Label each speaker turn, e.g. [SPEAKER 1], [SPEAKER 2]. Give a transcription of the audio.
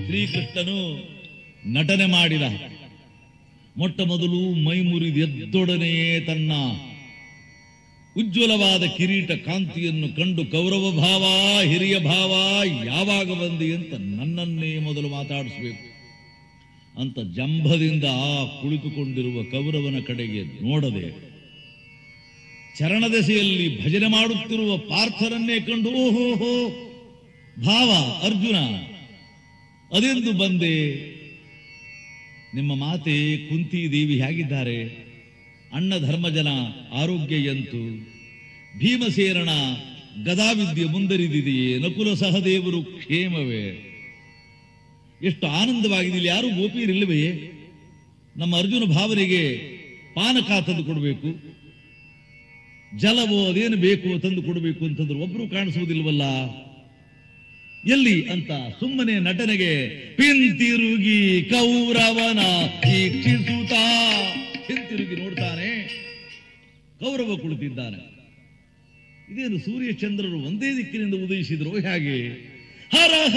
[SPEAKER 1] ಶ್ರೀಕೃಷ್ಣನು ನಟನೆ ಮಾಡಿದ ಮೊಟ್ಟ ಮೊದಲು ಮೈ ಮುರಿದೆದ್ದೊಡನೆಯೇ ತನ್ನ ಉಜ್ವಲವಾದ ಕಿರೀಟ ಕಾಂತಿಯನ್ನು ಕಂಡು ಕೌರವ ಭಾವ ಹಿರಿಯ ಭಾವ ಯಾವಾಗ ಬಂದಿ ಅಂತ ನನ್ನನ್ನೇ ಮೊದಲು ಮಾತಾಡಿಸ್ಬೇಕು ಅಂತ ಜಂಭದಿಂದ ಆ ಕುಳಿತುಕೊಂಡಿರುವ ಕೌರವನ ಕಡೆಗೆ ನೋಡದೆ ಚರಣದೆಸೆಯಲ್ಲಿ ಭಜನೆ ಮಾಡುತ್ತಿರುವ ಪಾರ್ಥರನ್ನೇ ಕಂಡು ಓಹೋ ಭಾವ ಅರ್ಜುನ ಅದೆಂದು ಬಂದೆ ನಿಮ್ಮ ಮಾತೆ ಕುಂತಿ ದೇವಿ ಹೇಗಿದ್ದಾರೆ ಅಣ್ಣ ಧರ್ಮಜನ ಆರೋಗ್ಯ ಎಂತು ಭೀಮಸೇನನ ಗದಾವಿದ್ಯೆ ಮುಂದರಿದಿದೆಯೇ ನಕುಲ ಸಹದೇವರು ಕ್ಷೇಮವೇ ಎಷ್ಟು ಆನಂದವಾಗಿದೆ ಇಲ್ಲಿ ಯಾರು ಗೋಪಿಯರಿಲ್ಲವೇ ನಮ್ಮ ಅರ್ಜುನ ಭಾವನೆಗೆ ಪಾನಕ ತಂದು ಕೊಡಬೇಕು ಜಲವೋ ಅದೇನು ಬೇಕು ತಂದು ಕೊಡಬೇಕು ಅಂತಂದ್ರೆ ಒಬ್ರು ಕಾಣಿಸುವುದಿಲ್ವಲ್ಲ ಎಲ್ಲಿ ಅಂತ ಸುಮ್ಮನೆ ನಟನೆಗೆ ಪಿಂತಿರುಗಿ ಕೌರವನ ಈಕ್ಷಿಸುತ್ತಾ ಹಿಂತಿರುಗಿ ನೋಡ್ತಾನೆ ಕೌರವ ಕುಳಿತಿದ್ದಾನೆ ಇದೇನು ಸೂರ್ಯ ಚಂದ್ರರು ಒಂದೇ ದಿಕ್ಕಿನಿಂದ ಉದಯಿಸಿದ್ರು ಹೇಗೆ ಹರ